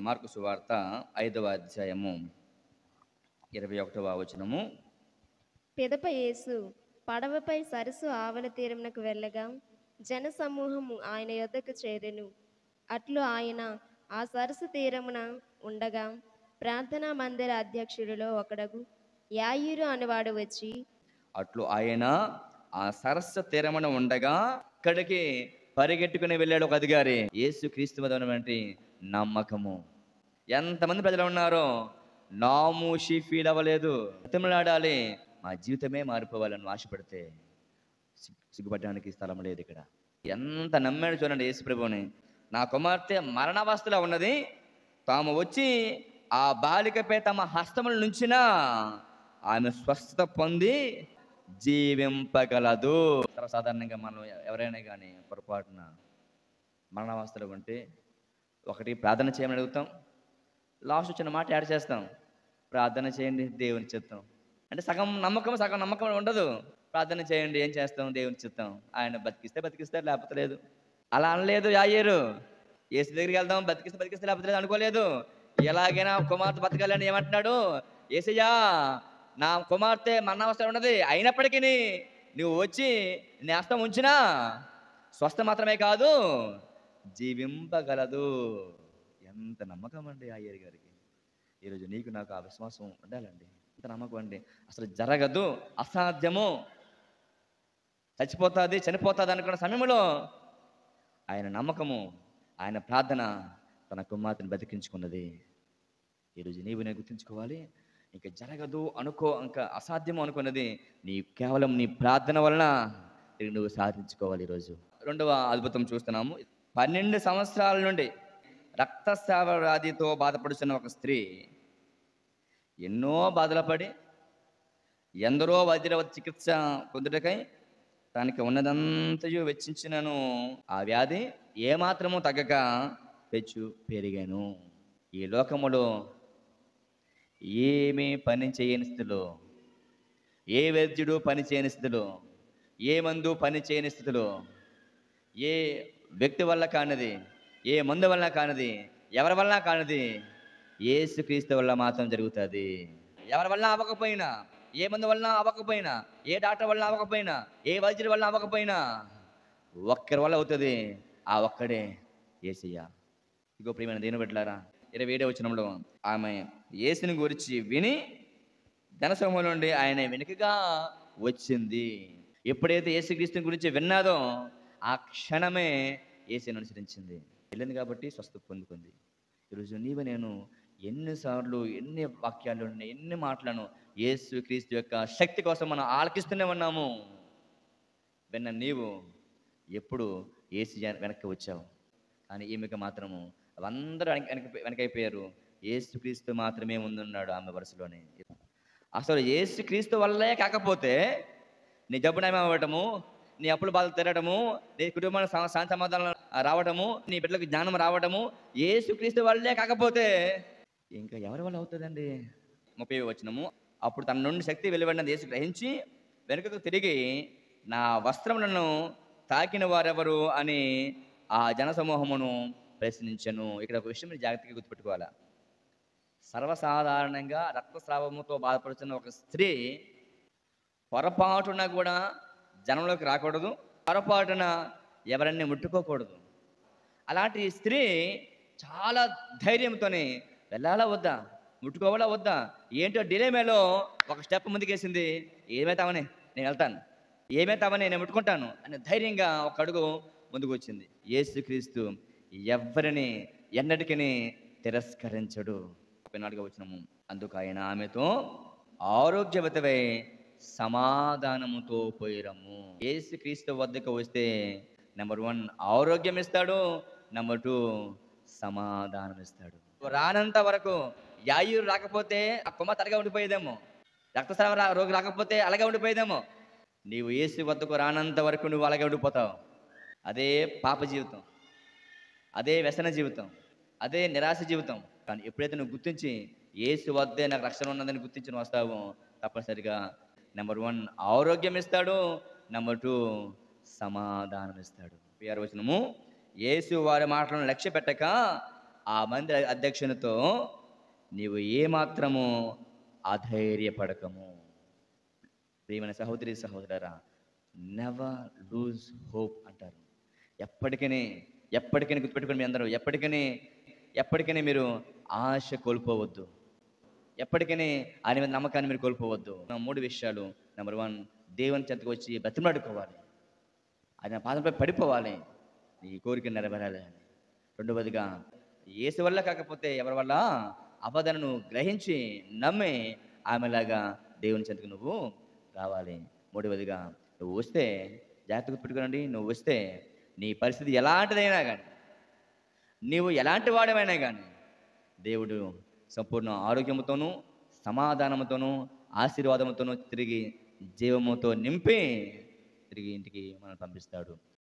mark సువార్త ఐదవ అధ్యాయము ఇరవై ఒకటవ వచనము పిదప యేసు పడవపై సరస్సు ఆవల తీరమునకు వెళ్ళగా జన సమూహము ఆయన యొద్దకు చేరెను అట్లు ఆయన ఆ సరస్సు తీరమున ఉండగా ప్రార్థనా మందిర అధ్యక్షుడిలో ఒకడగు యాయూరు అనువాడు వచ్చి అట్లు ఆయన ఆ సరస్సు తీరమున ఉండగా అక్కడికి పరిగెట్టుకుని వెళ్ళాడు ఒక అధికారి యేసు క్రీస్తు మీద ఉన్నటువంటి నమ్మకము ఎంతమంది ప్రజలు ఉన్నారో నామూషి ఫీల్ అవ్వలేదు బతిమలాడాలి మా జీవితమే మారిపోవాలని ఆశపడితే సిగ్గు- సిగ్గుపడడానికి స్థలం లేదు ఇక్కడ ఎంత నమ్మాడు చూడండి యేసు ప్రభుని నా కుమార్తె మరణావస్థలో ఉన్నది తాము వచ్చి ఆ బాలికపై తమ హస్తముల నుంచినా ఆమె స్వస్థత పొంది జీవింపగలదు సర్వసాధారణంగా మనం ఎవరైనా కానీ పొరపాటున మరణావస్థలో ఉంటే ఒకటి ప్రార్థన చేయమని అడుగుతాం లాస్ట్ వచ్చిన మాట యాడ్ చేస్తాం ప్రార్థన చేయండి దేవుని చిత్తం అంటే సగం నమ్మకం సగం నమ్మకం ఉండదు ప్రార్థన చేయండి ఏం చేస్తాం దేవుని చిత్తం ఆయన బతికిస్తే బతికిస్తారు లేకపోతే లేదు అలా అనలేదు యాయేరు ఏసు దగ్గరికి వెళ్దాం బతికిస్తే బతికిస్తే లేకపోతే లేదు అనుకోలేదు ఎలాగైనా కుమార్తె బతకాలని ఏమంటున్నాడు ఏసయ్యా నా కుమార్తె మరణావస్థ ఉన్నది అయినప్పటికీ నువ్వు వచ్చి నేస్తం ఉంచినా స్వస్థ మాత్రమే కాదు జీవింపగలదు ఎంత నమ్మకం అండి అయ్యర్ గారికి ఈరోజు నీకు నాకు ఆ విశ్వాసం ఉండాలండి ఎంత నమ్మకం అండి అసలు జరగదు అసాధ్యము చచ్చిపోతుంది చనిపోతుంది అనుకున్న సమయంలో ఆయన నమ్మకము ఆయన ప్రార్థన తన కుమార్తెను బతికించుకున్నది ఈరోజు నీవు నేను గుర్తుంచుకోవాలి ఇంకా జరగదు అనుకో ఇంకా అసాధ్యం అనుకున్నది నీ కేవలం నీ ప్రార్థన వలన ఇది నువ్వు సాధించుకోవాలి ఈరోజు రెండవ అద్భుతం చూస్తున్నాము పన్నెండు సంవత్సరాల నుండి రక్తస్రావ వ్యాధితో బాధపడుతున్న ఒక స్త్రీ ఎన్నో బాధలు పడి ఎందరో వైద్యుల వద్ద చికిత్స పొందుటకై తనకి ఉన్నదంతయు వెచ్చించినను ఆ వ్యాధి ఏమాత్రము తగ్గక పెచ్చు పెరిగాను ఈ లోకములో ఏమీ పని చేయని స్థితిలో ఏ వైద్యుడు పని చేయని స్థితిలో ఏ మందు పని చేయని స్థితిలో ఏ వ్యక్తి వల్ల కానిది ఏ మందు వల్ల కానిది ఎవరి వల్ల కానిది ఏసుక్రీస్తు వల్ల మాత్రం జరుగుతుంది ఎవరి వల్ల అవ్వకపోయినా ఏ మందు వల్ల అవ్వకపోయినా ఏ డాక్టర్ వల్ల అవ్వకపోయినా ఏ వైద్యుడి వల్ల అవ్వకపోయినా ఒక్కరి వల్ల అవుతుంది ఆ ఒక్కడే ఏసయ్య ఇగో ప్రియమైన దేని పెట్టారా ఇరవై ఏడవ వచనంలో ఆమె యేసుని గురించి విని ధనసమూహం నుండి ఆయన వెనుకగా వచ్చింది ఎప్పుడైతే యేసుక్రీస్తుని గురించి విన్నాదో ఆ క్షణమే యేసుని అనుసరించింది వెళ్ళింది కాబట్టి స్వస్థత పొందుకుంది ఈరోజు నీవు నేను ఎన్నిసార్లు ఎన్ని వాక్యాలు ఎన్ని మాటలను యేసు క్రీస్తు యొక్క శక్తి కోసం మనం ఆలకిస్తూనే ఉన్నాము విన్న నీవు ఎప్పుడు ఏసు జన- వెనక్కి వచ్చావు కానీ ఈమెకు మాత్రము అందరూ వెనక వెనక వెనకైపోయారు ఏసుక్రీస్తు మాత్రమే ముందున్నాడు ఆమె వరుసలోనే అసలు ఏసుక్రీస్తు వల్లే కాకపోతే నీ జబ్బు నయం అవ్వటము నీ అప్పుల బాధలు తెరడము నీ కుటుంబంలో సమ- శాంతి సమాధానం రావటము నీ బిడ్డలకు జ్ఞానం రావటము ఏసుక్రీస్తు వల్లే కాకపోతే ఇంకా ఎవరి వల్ల అవుతుందండి ముప్పై వచ్చినము అప్పుడు తన నుండి శక్తి వెలువడినది యేసు గ్రహించి వెనుకకు తిరిగి నా వస్త్రములను తాకిన వారెవరు అని ఆ జనసమూహమును ప్రశ్నించను ఇక్కడ ఒక విషయం మీరు జాగ్రత్తగా గుర్తుపెట్టుకోవాలా సర్వసాధారణంగా రక్తస్రావముతో బాధపడుతున్న ఒక స్త్రీ పొరపాటున కూడా జనంలోకి రాకూడదు పొరపాటున ఎవరన్నీ ముట్టుకోకూడదు అలాంటి స్త్రీ చాలా ధైర్యంతోనే వెళ్ళాలా వద్దా ముట్టుకోవాలా వద్దా ఏంటో డిలేమేలో ఒక స్టెప్ ముందుకేసింది ఏమైతావని నేను వెళ్తాను ఏమైతావని నేను ముట్టుకుంటాను అని ధైర్యంగా ఒక అడుగు ముందుకు వచ్చింది యేసుక్రీస్తు ఎవ్వరిని ఎన్నటికీ తిరస్కరించడు ముప్పై నాలుగు వచ్చినము అందుకు ఆయన ఆమెతో ఆరోగ్యవతవై సమాధానముతో పోయిరము యేసుక్రీస్తు వద్దకు వస్తే నెంబర్ వన్ ఆరోగ్యం ఇస్తాడు నెంబర్ టూ సమాధానం ఇస్తాడు రానంత వరకు యాయూరు రాకపోతే ఆ కొమ్మ తరగా ఉండిపోయేదేమో రక్తస్రావ రా- రోగి రాకపోతే అలాగే ఉండిపోయేదేమో నీవు ఏసు వద్దకు రానంత వరకు నువ్వు అలాగే ఉండిపోతావు అదే పాప జీవితం అదే వ్యసన జీవితం అదే నిరాశ జీవితం కానీ ఎప్పుడైతే నువ్వు గుర్తించి ఏసు వద్దే నాకు రక్షణ ఉన్నదని గుర్తించి నువ్వు వస్తావో తప్పనిసరిగా నెంబర్ వన్ ఆరోగ్యం ఇస్తాడు నెంబర్ టూ సమాధానం ఇస్తాడు పేరు వచనము యేసు వారి మాటలను లక్ష్య పెట్టక ఆ మందిర అధ్యక్షునితో నీవు ఏమాత్రము అధైర్యపడకము ప్రియమైన సహోదరి సహోదరరా నెవర్ లూజ్ హోప్ అంటారు ఎప్పటికీ ఎప్పటికైనా గుర్తుపెట్టుకోండి మీ అందరూ ఎప్పటికీ ఎప్పటికైనా మీరు ఆశ కోల్పోవద్దు ఎప్పటికైనా ఆయన మీద నమ్మకాన్ని మీరు కోల్పోవద్దు నా మూడు విషయాలు నెంబర్ వన్ దేవుని చెంతకు వచ్చి బతిమలాడుకోవాలి ఆయన పాదంపై పడిపోవాలి నీ కోరిక నెరవేరాలి అని రెండవదిగా ఏసు వల్ల కాకపోతే ఎవరి వల్ల అబద్ధను గ్రహించి నమ్మి ఆమెలాగా దేవుని చెంతకు నువ్వు రావాలి మూడవదిగా నువ్వు వస్తే జాగ్రత్తగా పెట్టుకోనండి నువ్వు వస్తే నీ పరిస్థితి ఎలాంటిదైనా కానీ నీవు ఎలాంటి వాడమైనా కానీ దేవుడు సంపూర్ణ ఆరోగ్యముతోనూ సమాధానముతోనూ ఆశీర్వాదముతోనూ తిరిగి జీవముతో నింపి తిరిగి ఇంటికి మనం పంపిస్తాడు